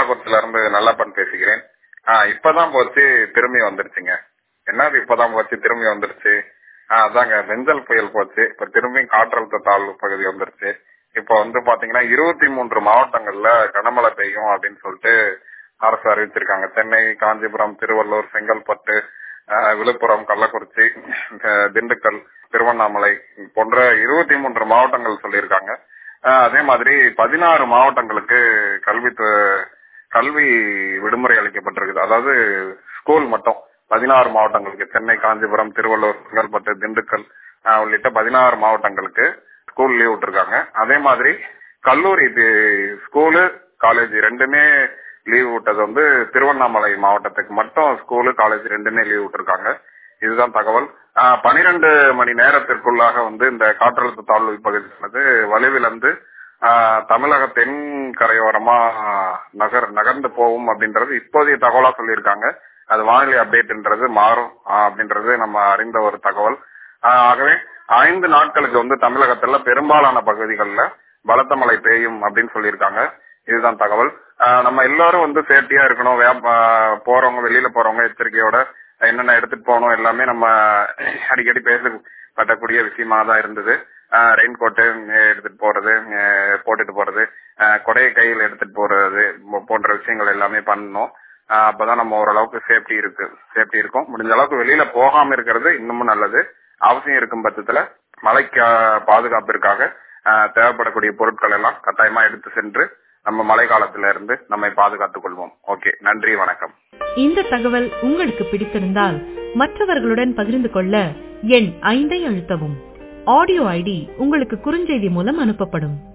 கள்ளக்குறிச்சில இருந்து நல்லப்பன் பேசுகிறேன் ஆஹ் இப்பதான் போச்சு திரும்பி வந்துருச்சுங்க என்னது இப்பதான் போச்சு திரும்பி வந்துருச்சு ஆஹ் அதாங்க வெஞ்சல் புயல் போச்சு இப்ப திரும்பியும் காற்றழுத்த தாழ்வு பகுதி வந்துருச்சு இப்ப வந்து பாத்தீங்கன்னா இருபத்தி மூன்று மாவட்டங்கள்ல கனமழை பெய்யும் அப்படின்னு சொல்லிட்டு அரசு அறிவிச்சிருக்காங்க சென்னை காஞ்சிபுரம் திருவள்ளூர் செங்கல்பட்டு ஆஹ் விழுப்புரம் கள்ளக்குறிச்சி ஆஹ் திண்டுக்கல் திருவண்ணாமலை போன்ற இருபத்தி மூன்று மாவட்டங்கள் சொல்லியிருக்காங்க ஆஹ் அதே மாதிரி பதினாறு மாவட்டங்களுக்கு கல்வி கல்வி விடுமுறை அளிக்கப்பட்டிருக்குது அதாவது ஸ்கூல் மட்டும் பதினாறு மாவட்டங்களுக்கு சென்னை காஞ்சிபுரம் திருவள்ளூர் செங்கல்பட்டு திண்டுக்கல் ஆஹ் உள்ளிட்ட பதினாறு மாவட்டங்களுக்கு ஸ்கூல் லீவ் விட்டுருக்காங்க அதே மாதிரி கல்லூரி ஸ்கூலு காலேஜ் ரெண்டுமே லீவ் விட்டது வந்து திருவண்ணாமலை மாவட்டத்துக்கு மட்டும் ஸ்கூலு காலேஜ் ரெண்டுமே லீவ் விட்டுருக்காங்க இதுதான் தகவல் பனிரெண்டு மணி நேரத்திற்குள்ளாக வந்து இந்த காற்றழுத்த தாழ்வு பகுதியானது வலுவிழந்து தமிழக தென் கரையோரமா நகர் நகர்ந்து போகும் அப்படின்றது இப்போதைய தகவலா சொல்லியிருக்காங்க அது வானிலை அப்டேட்ன்றது மாறும் அப்படின்றது நம்ம அறிந்த ஒரு தகவல் ஆகவே ஐந்து நாட்களுக்கு வந்து தமிழகத்துல பெரும்பாலான பகுதிகளில் பலத்த மழை பெய்யும் அப்படின்னு சொல்லியிருக்காங்க இதுதான் தகவல் நம்ம எல்லாரும் வந்து சேஃப்டியா இருக்கணும் போறவங்க வெளியில போறவங்க எச்சரிக்கையோட என்னென்ன எடுத்துட்டு போகணும் எல்லாமே நம்ம அடிக்கடி பேசப்படக்கூடிய விஷயமா தான் இருந்தது ரெயின் கோட்டு எடுத்துட்டு போறது போட்டுட்டு போறது கொடையை கையில் எடுத்துட்டு போறது போன்ற விஷயங்கள் எல்லாமே பண்ணணும் அப்பதான் நம்ம ஓரளவுக்கு சேஃப்டி இருக்கு சேஃப்டி இருக்கும் முடிஞ்ச அளவுக்கு வெளியில போகாம இருக்கிறது இன்னமும் நல்லது அவசியம் இருக்கும் பட்சத்துல மழைக்கு பாதுகாப்பிற்காக தேவைப்படக்கூடிய பொருட்கள் எல்லாம் கட்டாயமா எடுத்து சென்று நம்ம மழை காலத்துல இருந்து நம்மை பாதுகாத்துக் கொள்வோம் ஓகே நன்றி வணக்கம் இந்த தகவல் உங்களுக்கு பிடித்திருந்தால் மற்றவர்களுடன் பகிர்ந்து கொள்ள எண் ஐந்தை அழுத்தவும் ஆடியோ ஐடி உங்களுக்கு குறுஞ்செய்தி மூலம் அனுப்பப்படும்